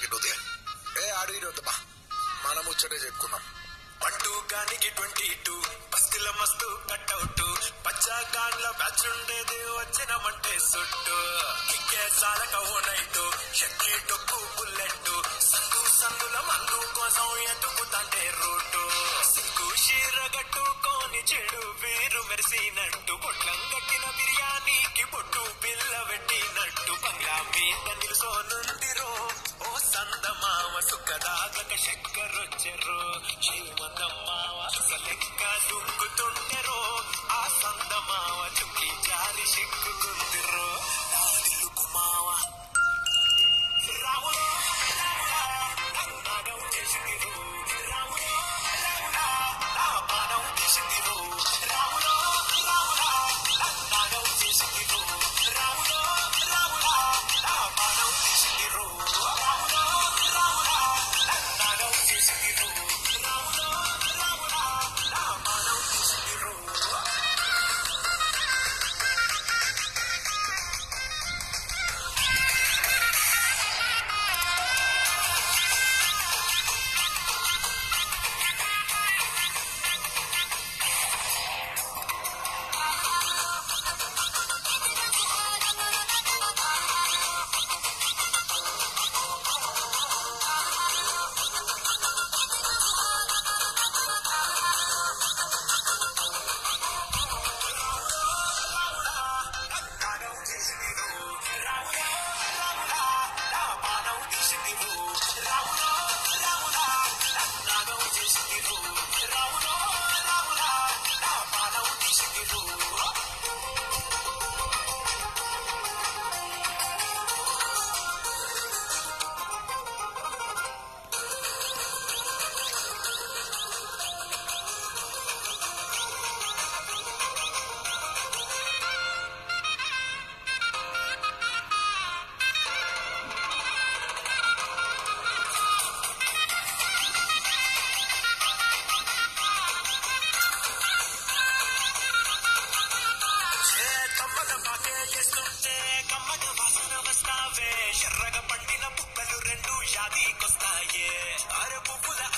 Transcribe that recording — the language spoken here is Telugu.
ఉదయ ఏ ఆడు ఈడు వద్దు బా మనం ముచ్చటే చెప్పుకుందాం పట్టు గానికి ట్వంటీ టూ బస్తిల మస్తు కట్అవుట్ పచ్చా కాళ్ళ బ్యాచ్ ఉండేది వచ్చినమంటే సుట్టు కిక్కే సాలక ఓ నైట్ షక్కి డొక్కు బుల్లెట్ సందు సందుల మందు కోసం ఎత్తుకుతంటే రూటు సిక్కు షీర గట్టుకోని చెడు వీరు మెరిసినట్టు పొట్లం కట్టిన బిర్యానీకి పొట్టు బిల్ల పెట్టినట్టు బంగ్లా మీద నిలుసోనుందిరో ఓ సందమామ సుఖదాగక చక్కరొచ్చెర్రు శ్రీమందమ్మావ లెక్క దుక్కుతుంటెరో ఆ సందమావ చుక్కి జారి సిక్కుకుందిరో నా దిల్లుకు మావ రాములో రాములా, నన్ను నాగం చేసిందిరో రాములో రాములా, నా పానం చేసిందిరో రాములో రాములా, నన్ను నాగం చేసిందిరో రాములో రాములా, నా పానం చేసిందిరో రాములో రాములా, నన్ను నాగం చేసిందిరో రాములో రాములా, నా పానం చేసిందిరో నాగం చేసిందిరో రాములో రాములా, నా పానం చేసిందిరో రాములో రాములా, నన్ను నాగం చేసిందిరో రాములో రాములా, నా పానం చేసిందిరో ఏ కమ్మల పాకే చేస్తుంటే కమ్మగ వాసన వస్తావే ఎర్రగా పండిన పుక్కలు రెండు యాదికొస్తాయే అరే పువ్వుల